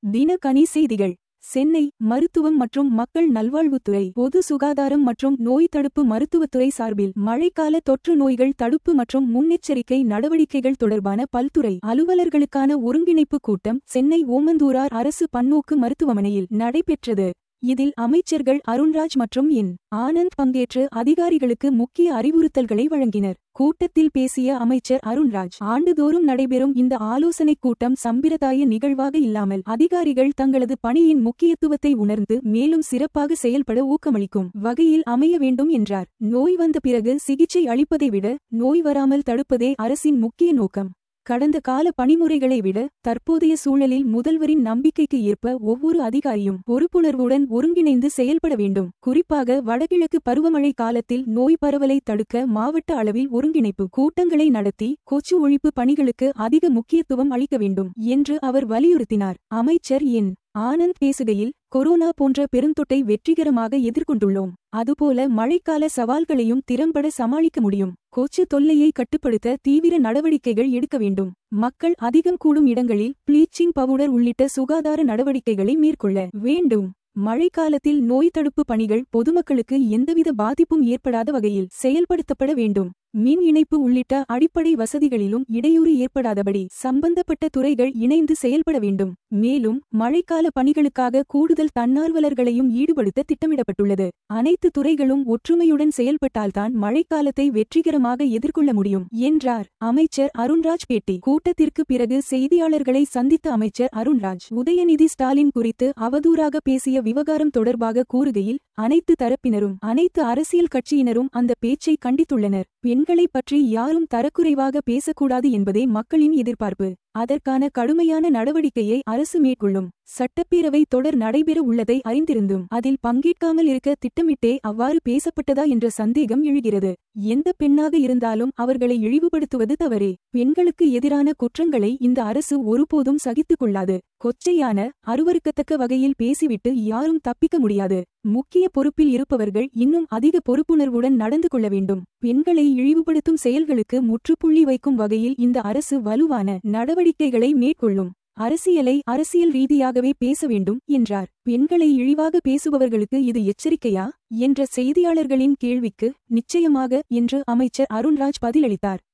தினகனி செய்திகள் சென்னை மருத்துவம் மற்றும் மக்கள் நல்வாழ்வுத்துறை பொது சுகாதாரம் மற்றும் நோய் தடுப்பு மருத்துவத்துறை சார்பில் மழைக்கால தொற்று நோய்கள் தடுப்பு மற்றும் முன்னெச்சரிக்கை நடவடிக்கைகள் தொடர்பான பல்துறை அலுவலர்களுக்கான ஒருங்கிணைப்பு கூட்டம் சென்னை ஓமந்தூரார் அரசு பன்னோக்கு மருத்துவமனையில் நடைபெற்றது இதில் அமைச்சர்கள் அருண்ராஜ் மற்றும் என் ஆனந்த் பங்கேற்று அதிகாரிகளுக்கு முக்கிய அறிவுறுத்தல்களை வழங்கினர் கூட்டத்தில் பேசிய அமைச்சர் அருண்ராஜ் ஆண்டுதோறும் நடைபெறும் இந்த ஆலோசனைக் கூட்டம் சம்பிரதாய நிகழ்வாக இல்லாமல் அதிகாரிகள் தங்களது பணியின் முக்கியத்துவத்தை உணர்ந்து மேலும் சிறப்பாக செயல்பட ஊக்கமளிக்கும் வகையில் அமைய வேண்டும் என்றார் நோய் வந்த பிறகு சிகிச்சை அளிப்பதை விட நோய் வராமல் தடுப்பதே அரசின் முக்கிய நோக்கம் கடந்த கால பணிமுறைகளை விட தற்போதைய சூழலில் முதல்வரின் நம்பிக்கைக்கு ஏற்ப ஒவ்வொரு அதிகாரியும் பொறுப்புணர்வுடன் ஒருங்கிணைந்து செயல்பட வேண்டும் குறிப்பாக வடகிழக்கு பருவமழை காலத்தில் நோய் பரவலை தடுக்க மாவட்ட அளவில் ஒருங்கிணைப்பு கூட்டங்களை நடத்தி கொச்சு ஒழிப்பு பணிகளுக்கு அதிக முக்கியத்துவம் அளிக்க வேண்டும் என்று அவர் வலியுறுத்தினார் அமைச்சர் என் ஆனந்த் பேசுகையில் கொரோனா போன்ற பெருந்தொட்டை வெற்றிகரமாக எதிர்கொண்டுள்ளோம் அதுபோல மழைக்கால சவால்களையும் திறம்பட சமாளிக்க முடியும் கொச்சு தொல்லையை கட்டுப்படுத்த தீவிர நடவடிக்கைகள் எடுக்க வேண்டும் மக்கள் அதிகம் கூடும் இடங்களில் ப்ளீச்சிங் பவுடர் உள்ளிட்ட சுகாதார நடவடிக்கைகளை மேற்கொள்ள வேண்டும் மழைக்காலத்தில் நோய் தடுப்பு பணிகள் பொதுமக்களுக்கு எந்தவித பாதிப்பும் ஏற்படாத வகையில் செயல்படுத்தப்பட வேண்டும் மின் இணைப்பு உள்ளிட்ட அடிப்படை வசதிகளிலும் இடையூறு ஏற்படாதபடி சம்பந்தப்பட்ட துறைகள் இணைந்து செயல்பட வேண்டும் மேலும் மழைக்கால பணிகளுக்காக கூடுதல் தன்னார்வலர்களையும் ஈடுபடுத்த திட்டமிடப்பட்டுள்ளது அனைத்து துறைகளும் ஒற்றுமையுடன் செயல்பட்டால்தான் மழைக்காலத்தை வெற்றிகரமாக எதிர்கொள்ள முடியும் என்றார் அமைச்சர் அருண்ராஜ் பேட்டி கூட்டத்திற்கு பிறகு செய்தியாளர்களை சந்தித்த அமைச்சர் அருண்ராஜ் உதயநிதி ஸ்டாலின் குறித்து அவதூறாக பேசிய விவகாரம் தொடர்பாக கூறுகையில் அனைத்து தரப்பினரும் அனைத்து அரசியல் கட்சியினரும் அந்த பேச்சை கண்டித்துள்ளனர் பெண்களை பற்றி யாரும் தரக்குறைவாக பேசக்கூடாது என்பதே மக்களின் எதிர்பார்ப்பு அதற்கான கடுமையான நடவடிக்கையை அரசு மேற்கொள்ளும் சட்டப்பேரவை தொடர் நடைபெற உள்ளதை அறிந்திருந்தும் அதில் பங்கேற்காமல் இருக்க திட்டமிட்டே அவ்வாறு பேசப்பட்டதா என்ற சந்தேகம் எழுகிறது எந்த பெண்ணாக இருந்தாலும் அவர்களை இழிவுபடுத்துவது தவறே பெண்களுக்கு எதிரான குற்றங்களை இந்த அரசு ஒருபோதும் சகித்துக் கொள்ளாது கொச்சையான அருவருக்கத்தக்க வகையில் பேசிவிட்டு யாரும் தப்பிக்க முடியாது முக்கிய பொறுப்பில் இருப்பவர்கள் இன்னும் அதிக பொறுப்புணர்வுடன் நடந்து கொள்ள வேண்டும் பெண்களை இழிவுபடுத்தும் செயல்களுக்கு முற்றுப்புள்ளி வைக்கும் வகையில் இந்த அரசு வலுவான நடவடிக்கைகளை மேற்கொள்ளும் அரசியலை அரசியல் ரீதியாகவே பேச வேண்டும் என்றார் பெண்களை இழிவாக பேசுபவர்களுக்கு இது எச்சரிக்கையா என்ற செய்தியாளர்களின் கேள்விக்கு நிச்சயமாக என்று அமைச்சர் அருண்ராஜ் பதிலளித்தார்